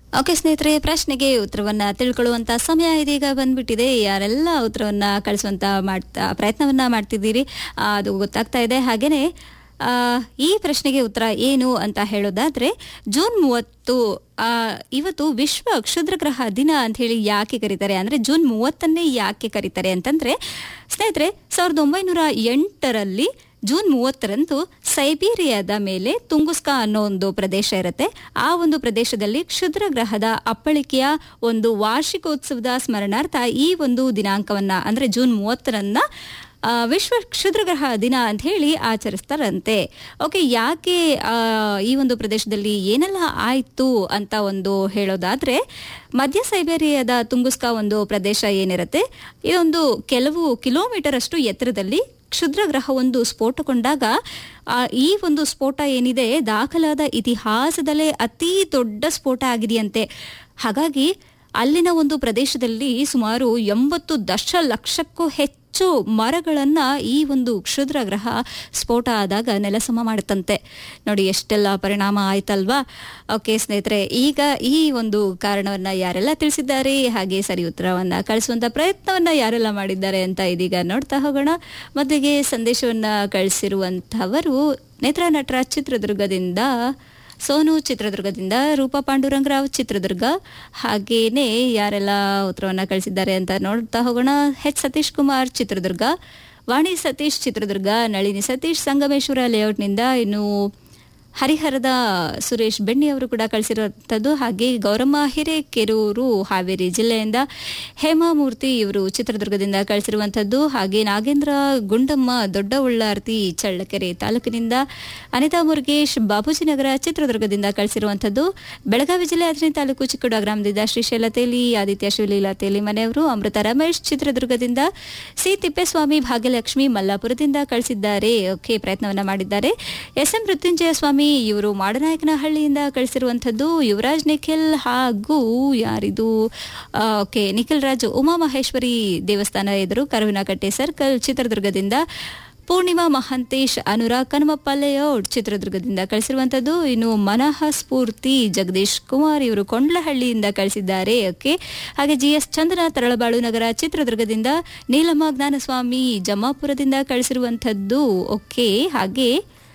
okay ಸ್ನೇಹಿತರೆ ಪ್ರಶ್ನೆಗೆ ಉತ್ತರವನ್ನ ತಿಳ್ಕೊಳ್ಳುವಂತ ಸಮಯ ಇದೀಗ ಬಂದ್ಬಿಟ್ಟಿದೆ ಯಾರೆಲ್ಲ ಉತ್ತರವನ್ನ ಕಳಿಸುವಂತ ಮಾಡ್ತಾ ಪ್ರಯತ್ನವನ್ನ ಮಾಡ್ತಿದ್ದೀರಿ ಆ, ಅದು ಗೊತ್ತಾಗ್ತಾ ಇದೆ ಹಾಗೇನೆ ಆ, ಈ ಪ್ರಶ್ನೆಗೆ ಉತ್ತರ ಏನು ಅಂತ ಹೇಳೋದಾದ್ರೆ ಜೂನ್ ಮೂವತ್ತು ಆ, ಇವತ್ತು ವಿಶ್ವ ಕ್ಷುದ್ರಗ್ರಹ ದಿನ ಅಂತ ಹೇಳಿ ಯಾಕೆ ಕರೀತಾರೆ ಅಂದ್ರೆ ಜೂನ್ ಮೂವತ್ತನ್ನೇ ಯಾಕೆ ಕರೀತಾರೆ ಅಂತಂದ್ರೆ ಸ್ನೇಹಿತರೆ ಸಾವಿರದ ಒಂಬೈನೂರ ಎಂಟರಲ್ಲಿ ಜೂನ್ ಮೂವತ್ತರಂದು ಸೈಬೀರಿಯಾದ ಮೇಲೆ ತುಂಗುಸ್ಕಾ ಅನ್ನೋ ಒಂದು ಪ್ರದೇಶ ಇರುತ್ತೆ ಆ ಒಂದು ಪ್ರದೇಶದಲ್ಲಿ ಕ್ಷುದ್ರ ಗ್ರಹದ ಅಪ್ಪಳಿಕೆಯ ಒಂದು ವಾರ್ಷಿಕೋತ್ಸವದ ಸ್ಮರಣಾರ್ಥ ಈ ಒಂದು ದಿನಾಂಕವನ್ನ ಅಂದ್ರೆ ಜೂನ್ ಮೂವತ್ತರನ್ನ ಆ, ವಿಶ್ವ ಕ್ಷುದ್ರಗ್ರಹ ದಿನ ಅಂತ ಹೇಳಿ ಆಚರಿಸ್ತಾರಂತೆ ಓಕೆ ಯಾಕೆ ಆ, ಈ ಒಂದು ಪ್ರದೇಶದಲ್ಲಿ ಏನೆಲ್ಲ ಆಯ್ತು ಅಂತ ಒಂದು ಹೇಳೋದಾದ್ರೆ ಮಧ್ಯ ಸೈಬೇರಿಯಾದ ತುಂಗುಸ್ಕಾ ಒಂದು ಪ್ರದೇಶ ಏನಿರುತ್ತೆ ಇದೊಂದು ಕೆಲವು ಕಿಲೋಮೀಟರ್ ಅಷ್ಟು ಎತ್ತರದಲ್ಲಿ ಕ್ಷುದ್ರ ಗ್ರಹವೊಂದು ಸ್ಫೋಟಗೊಂಡಾಗ ಆ, ಈ ಒಂದು ಸ್ಫೋಟ ಏನಿದೆ ದಾಖಲಾದ ಇತಿಹಾಸದಲ್ಲೇ ಅತಿ ದೊಡ್ಡ ಸ್ಫೋಟ ಆಗಿದೆಯಂತೆ ಹಾಗಾಗಿ ಅಲ್ಲಿನ ಒಂದು ಪ್ರದೇಶದಲ್ಲಿ ಸುಮಾರು ಎಂಬತ್ತು ದಶಲಕ್ಷಕ್ಕೂ ಹೆಚ್ಚು ಮರಗಳನ್ನ ಈ ಒಂದು ಕ್ಷುದ್ರ ಗ್ರಹ ಸ್ಫೋಟ ಆದಾಗ ನೆಲಸಮ ಮಾಡುತ್ತಂತೆ ನೋಡಿ ಎಷ್ಟೆಲ್ಲ ಪರಿಣಾಮ ಆಯ್ತಲ್ವಾ ಓಕೆ ಸ್ನೇಹಿತರೆ ಈಗ ಈ ಒಂದು ಕಾರಣವನ್ನ ಯಾರೆಲ್ಲ ತಿಳಿಸಿದ್ದಾರೆ ಹಾಗೆ ಸರಿ ಉತ್ತರವನ್ನ ಕಳಿಸುವಂತ ಪ್ರಯತ್ನವನ್ನ ಯಾರೆಲ್ಲ ಮಾಡಿದ್ದಾರೆ ಅಂತ ಇದೀಗ ನೋಡ್ತಾ ಹೋಗೋಣ ಮೊದಲಿಗೆ ಸಂದೇಶವನ್ನ ಕಳಿಸಿರುವಂತಹವರು ನೇತ್ರ ನಟರ ಚಿತ್ರದುರ್ಗದಿಂದ ಸೋನು ಚಿತ್ರದುರ್ಗದಿಂದ ರೂಪಾ ಪಾಂಡುರಂಗರಾವ್ ಚಿತ್ರದುರ್ಗ ಹಾಗೇನೆ ಯಾರೆಲ್ಲ ಉತ್ತರವನ್ನ ಕಳಿಸಿದ್ದಾರೆ ಅಂತ ನೋಡ್ತಾ ಹೋಗೋಣ ಹೆಚ್ ಸತೀಶ್ ಕುಮಾರ್ ಚಿತ್ರದುರ್ಗ ವಾಣಿ ಸತೀಶ್ ಚಿತ್ರದುರ್ಗ ನಳಿನಿ ಸತೀಶ್ ಸಂಗಮೇಶ್ವರ ಲೇಔಟ್ನಿಂದ ಇನ್ನು ಹರಿಹರದ ಸುರೇಶ್ ಬೆಣ್ಣಿ ಅವರು ಕೂಡ ಕಳಿಸಿರುವಂಥದ್ದು ಹಾಗೆ ಗೌರಮ್ಮ ಹಿರೇಕೆರೂರು ಹಾವೇರಿ ಜಿಲ್ಲೆಯಿಂದ ಹೇಮಾಮೂರ್ತಿ ಇವರು ಚಿತ್ರದುರ್ಗದಿಂದ ಕಳಿಸಿರುವಂಥದ್ದು ಹಾಗೆ ನಾಗೇಂದ್ರ ಗುಂಡಮ್ಮ ದೊಡ್ಡ ಉಳ್ಳಾರ್ತಿ ಚಳ್ಳಕೆರೆ ತಾಲೂಕಿನಿಂದ ಅನಿತಾ ಮುರುಗೇಶ್ ಬಾಬೂಜಿನಗರ ಚಿತ್ರದುರ್ಗದಿಂದ ಕಳಿಸಿರುವಂಥದ್ದು ಬೆಳಗಾವಿ ಜಿಲ್ಲೆ ಹದಿನೈದು ತಾಲೂಕು ಚಿಕ್ಕುಡ ಗ್ರಾಮದಿಂದ ಶ್ರೀಶೈಲ ತೇಲಿ ಆದಿತ್ಯ ಶಿವಲೀಲಾ ತೇಲಿ ಮನೆಯವರು ಅಮೃತ ರಮೇಶ್ ಚಿತ್ರದುರ್ಗದಿಂದ ಸಿ ತಿಪ್ಪೇಸ್ವಾಮಿ ಭಾಗ್ಯಲಕ್ಷ್ಮಿ ಮಲ್ಲಾಪುರದಿಂದ ಕಳಿಸಿದ್ದಾರೆ ಓಕೆ ಪ್ರಯತ್ನವನ್ನ ಮಾಡಿದ್ದಾರೆ ಎಸ್ ಎಂ ಮೃತ್ಯುಂಜಯ ಸ್ವಾಮಿ ಇವರು ಮಾಡನಾಯಕನಹಳ್ಳಿಯಿಂದ ಕಳಿಸಿರುವಂಥದ್ದು ಯುವರಾಜ್ ನಿಖಿಲ್ ಹಾಗೂ ಯಾರಿದು ಆ, ಓಕೆ ನಿಖಿಲ್ ರಾಜ್ ಉಮಾಮಹೇಶ್ವರಿ ದೇವಸ್ಥಾನ ಎದುರು ಕರುವಿನಕಟ್ಟೆ ಸರ್ಕಲ್ ಚಿತ್ರದುರ್ಗದಿಂದ ಪೂರ್ಣಿಮಾ ಮಹಾಂತೇಶ್ ಅನುರಾಗ್ ಕನಮಪ್ಪ ಲೇಔಟ್ ಚಿತ್ರದುರ್ಗದಿಂದ ಕಳಿಸಿರುವಂಥದ್ದು ಇನ್ನು ಮನಃ ಸ್ಫೂರ್ತಿ ಜಗದೀಶ್ ಕುಮಾರ್ ಇವರು ಕೊಂಡ್ಲಹಳ್ಳಿಯಿಂದ ಕಳಿಸಿದ್ದಾರೆ ಓಕೆ ಹಾಗೆ ಜಿ ಎಸ್ ಚಂದನ ತರಳಬಾಳು ನಗರ ಚಿತ್ರದುರ್ಗದಿಂದ ನೀಲಮ್ಮ ಜ್ಞಾನಸ್ವಾಮಿ ಜಮ್ಮಾಪುರದಿಂದ ಕಳಿಸಿರುವಂಥದ್ದು ಓಕೆ ಹಾಗೆ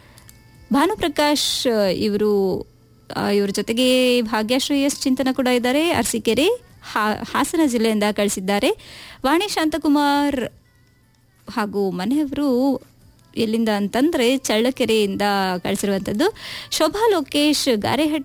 ಭಾನುಪ್ರಕಾಶ್ ಇವರು ಇವ್ರ ಜೊತೆಗೆ ಭಾಗ್ಯಶ್ರೀ ಎಸ್ ಚಿಂತನ ಕೂಡ ಇದ್ದಾರೆ ಅರಸೀಕೆರೆ ಹಾ- ಹಾಸನ ಜಿಲ್ಲೆಯಿಂದ ಕಳಿಸಿದ್ದಾರೆ ವಾಣಿ ಶಾಂತಕುಮಾರ್ ಹಾಗೂ ಮನೆಯವರು ಎಲ್ಲಿಂದ ಅಂತಂದ್ರೆ ಚಳ್ಳಕೆರೆಯಿಂದ ಕಳಿಸಿರುವಂಥದ್ದು ಶೋಭಾ ಲೋಕೇಶ್ ಗಾರೆಹಟ್ಟಿ